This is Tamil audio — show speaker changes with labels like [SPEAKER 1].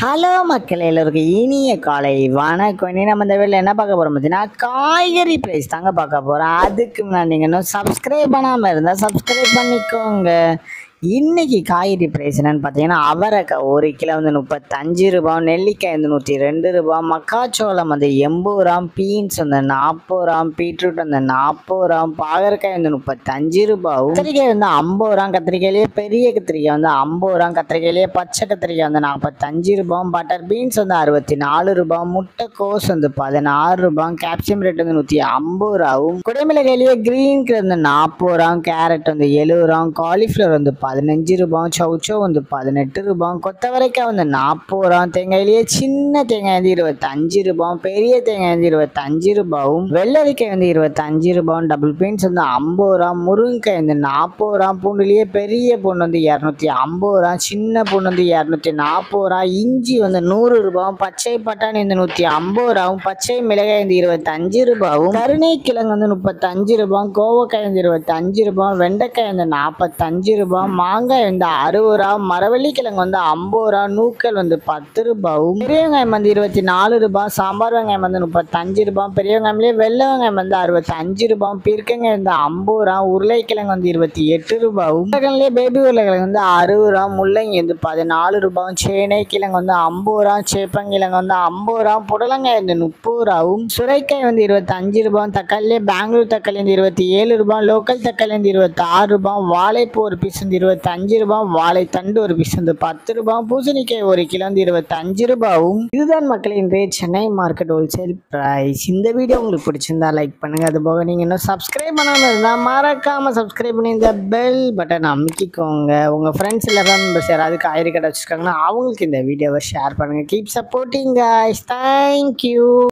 [SPEAKER 1] ஹலோ மக்கள் எல்லோருக்கும் இனிய காலை வணக்கம் இனி நம்ம இந்த வீட்டில் என்ன பார்க்க போகிறோம் பார்த்தீங்கன்னா காய்கறி ப்ரைஸ் தாங்க பார்க்க போகிறோம் அதுக்கு முன்னாடி நீங்கள் இன்னும் சப்ஸ்கிரைப் பண்ணாமல் இருந்தால் சப்ஸ்கிரைப் பண்ணிக்கோங்க இன்னைக்கு காய்கறி ப்ரைஸ் என்னன்னு பார்த்தீங்கன்னா அவரைக்காய் ஒரு கிலோ வந்து முப்பத்தஞ்சு ரூபாய் நெல்லிக்காய் வந்து நூற்றி ரெண்டு ரூபாய் மக்காச்சோளம் வந்து எண்பது ரூபாய் பீன்ஸ் வந்து நாற்பது ரூபாய் பீட்ரூட் வந்து நாற்பது ரூபாய் பாகற்காய் வந்து முப்பத்தஞ்சு ரூபாயும் கத்திரிக்காய் வந்து ஐம்பது ரூபாய் கத்திரிக்காயிலேயே பெரிய கத்திரிக்காய் வந்து ஐம்பது ரூபாய் கத்திரிக்காயிலேயே பச்சை கத்திரிக்காய் வந்து நாற்பத்தஞ்சு ரூபாய் பட்டர் பீன்ஸ் வந்து அறுபத்தி நாலு ரூபாய் முட்டைக்கோஸ் வந்து பதினாறு ரூபாய் கேப்சியம் ரேட் வந்து நூற்றி ஐம்பது ரூபாவும் குடைமிளகாயிலேயே கிரீன் கலர் வந்து நாற்பது ரூபாய் கேரட் வந்து எழுபது ரூபாய் காலிஃப்ளவர் வந்து பதினஞ்சு ரூபாய் சவுச்சோ வந்து பதினெட்டு ரூபாய் கொத்தவரைக்காய் வந்து நாற்பது ரூபாய் தேங்காயிலேயே சின்ன தேங்காய் வந்து இருபத்தஞ்சு ரூபாய் பெரிய தேங்காய் வந்து இருபத்தஞ்சு ரூபாயும் வெள்ளரிக்காய் வந்து இருபத்தஞ்சு ரூபாய் டபுள் பீன்ஸ் வந்து ஐம்பது ரூபா முருங்கைக்காய் வந்து நாற்பது ரூபா பூண்டுலேயே பெரிய பூண்டு வந்து இரநூத்தி ஐம்பது ரூபா சின்ன பூண்டு வந்து இரநூத்தி நாற்பது ரூபா இஞ்சி வந்து நூறு ரூபாயும் பச்சை பட்டாணி வந்து நூற்றி ஐம்பது ரூபாவும் பச்சை மிளகாய் வந்து இருபத்தஞ்சு ரூபாவும் கருணை கிழங்கு வந்து முப்பத்தஞ்சு ரூபாய் கோவக்காய் வந்து இருபத்தஞ்சு ரூபாய் வெண்டைக்காய் வந்து நாற்பத்தஞ்சு ரூபாய் மாங்காய் வந்து அறுபது ரூபா மரவள்ளி கிழங்கு வந்து ஐம்பது ரூபா நூக்கல் வந்து பத்து ரூபாயும் பெரிய வெங்காயம் வந்து இருபத்தி நாலு ரூபாய் சாம்பார் வெங்காயம் வந்து முப்பத்தஞ்சு ரூபாய் பெரிய வெங்காயம்லேயே வெள்ளை வெங்காயம் வந்து அறுபத்தஞ்சு ரூபாய் பீர்க்கங்காய் வந்து ஐம்பது ரூபா உருளைக்கிழங்கு வந்து இருபத்தி எட்டு ரூபாயும் உருளைக்கிழங்குலேயே பேபி உருளைக்கிழங்கு வந்து அறுபது ரூபா முள்ளங்கி வந்து பதினாலு ரூபாயும் சேனை கிழங்கு வந்து ஐம்பது ரூபா சேப்பங்கிழங்கு வந்து ஐம்பது ரூபா புடலங்காய் வந்து முப்பது ரூபாவும் சுரைக்காய் வந்து இருபத்தஞ்சு ரூபாய் தக்காளிலே பெங்களூர் தக்காளி வந்து இருபத்தி ஏழு ரூபாய் லோக்கல் தக்காளி வந்து இருபத்தி ஆறு ரூபாய் வாழைப்பூ ஒரு பீஸ் வந்து இருபத்தஞ்சு ரூபாய் வாழைத்தண்டு ஒரு பீஸ் வந்து பத்து ரூபாய் பூசணிக்காய் ஒரு கிலோ வந்து இருபத்தஞ்சு ரூபாயும் இதுதான் மக்களின் rate Chennai market wholesale price இந்த வீடியோ உங்களுக்கு பிடிச்சிருந்தா லைக் பண்ணுங்க அது போக நீங்கள் இன்னும் சப்ஸ்கிரைப் பண்ணாமல் இருந்தால் மறக்காம சப்ஸ்கிரைப் பண்ணி இந்த பெல் பட்டன் அமைக்கிக்கோங்க உங்கள் ஃப்ரெண்ட்ஸ் எல்லாரும் மெம்பர்ஸ் யாராவது காய்கறி கடை வச்சுருக்காங்கன்னா அவங்களுக்கு இந்த வீடியோவை ஷேர் பண்ணுங்கள் கீப் சப்போர்ட்டிங் guys தேங்க்யூ